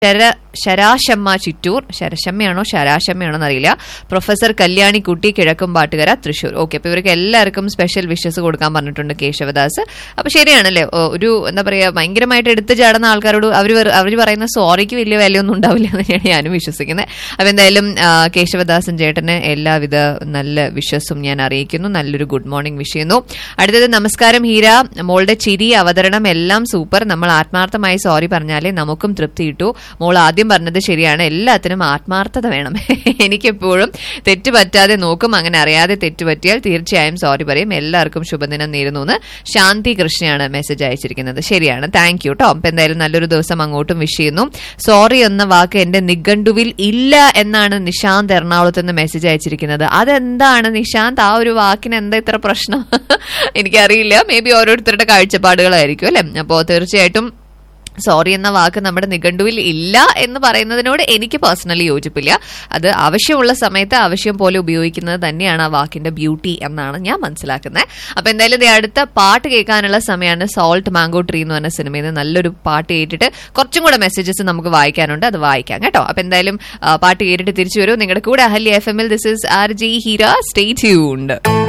ശര ശരാശമ്മ ചിറ്റൂർ ശരശമ്മയാണോ ശരാശമ്മയാണോ എന്നറിയില്ല പ്രൊഫസർ കല്യാണിക്കുട്ടി കിഴക്കുംപാട്ടുകര തൃശൂർ ഓക്കെ അപ്പൊ ഇവർക്ക് എല്ലാവർക്കും സ്പെഷ്യൽ വിഷസ് കൊടുക്കാൻ പറഞ്ഞിട്ടുണ്ട് കേശവദാസ് അപ്പൊ ശരിയാണല്ലേ ഓ, ഒരു എന്താ പറയാ ഭയങ്കരമായിട്ട് എടുത്തു ചാടുന്ന ആൾക്കാരോട് അവർ അവർ പറയുന്ന സോറിക്ക് വലിയ വിലയൊന്നും ഉണ്ടാവില്ല എന്ന് തന്നെയാണ് ഞാനും വിശ്വസിക്കുന്നത് അപ്പൊ എന്തായാലും ആ, കേശവദാസൻ ചേട്ടന് എല്ലാവിധ നല്ല വിശ്വസും ഞാൻ അറിയിക്കുന്നു നല്ലൊരു ഗുഡ് മോർണിംഗ് വിഷ് ചെയ്യുന്നു അടുത്തത് നമസ്കാരം ഹീര മോളുടെ ചിരി അവതരണം എല്ലാം സൂപ്പർ നമ്മൾ ആത്മാർത്ഥമായി സോറി പറഞ്ഞാലേ നമുക്കും തൃപ്തി കിട്ടൂ മോൾ ആദ്യം പറഞ്ഞത് ശരിയാണ് എല്ലാത്തിനും ആത്മാർത്ഥത വേണം എനിക്കെപ്പോഴും തെറ്റ് പറ്റാതെ നോക്കും അങ്ങനെ അറിയാതെ തെറ്റ് പറ്റിയാൽ തീർച്ചയായും സോറി പറയും എല്ലാവർക്കും ശുഭദിനം നേരുന്നു എന്ന് ശാന്തി കൃഷ്ണയാണ് മെസ്സേജ് അയച്ചിരിക്കുന്നത് ശരിയാണ് താങ്ക് യു കേട്ടോ അപ്പൊ എന്തായാലും നല്ലൊരു ദിവസം അങ്ങോട്ടും വിഷ് ചെയ്യുന്നു സോറി എന്ന വാക്ക് എന്റെ നിഘണ്ടുവിൽ ഇല്ല എന്നാണ് നിശാന്ത് എറണാകുളത്ത് നിന്ന് മെസ്സേജ് അയച്ചിരിക്കുന്നത് അതെന്താണ് നിശാന്ത് ആ ഒരു വാക്കിന് എന്താ ഇത്ര പ്രശ്നം എനിക്കറിയില്ല മേ ബി ഓരോരുത്തരുടെ കാഴ്ചപ്പാടുകളായിരിക്കും അല്ലെ അപ്പോ തീർച്ചയായിട്ടും സോറി എന്ന വാക്ക് നമ്മുടെ നിഘണ്ടുവിൽ ഇല്ല എന്ന് പറയുന്നതിനോട് എനിക്ക് പേഴ്സണലി യോജിപ്പില്ല അത് ആവശ്യമുള്ള സമയത്ത് ആവശ്യം പോലെ ഉപയോഗിക്കുന്നത് തന്നെയാണ് ആ വാക്കിന്റെ ബ്യൂട്ടി എന്നാണ് ഞാൻ മനസ്സിലാക്കുന്നത് അപ്പൊ എന്തായാലും ദേ അടുത്ത പാട്ട് കേൾക്കാനുള്ള സമയമാണ് സോൾട്ട് മാംഗോ ട്രീ എന്ന് പറഞ്ഞ സിനിമയിൽ നിന്ന് നല്ലൊരു പാട്ട് കേട്ടിട്ട് കുറച്ചും കൂടെ മെസ്സേജസ് നമുക്ക് വായിക്കാനുണ്ട് അത് വായിക്കാം കേട്ടോ അപ്പൊ എന്തായാലും ആ, പാട്ട് കേട്ടിട്ട് തിരിച്ചു വരും നിങ്ങളുടെ കൂടെ അഹല്യ എഫ് എമ്മിൽ this is R J Heera stay tuned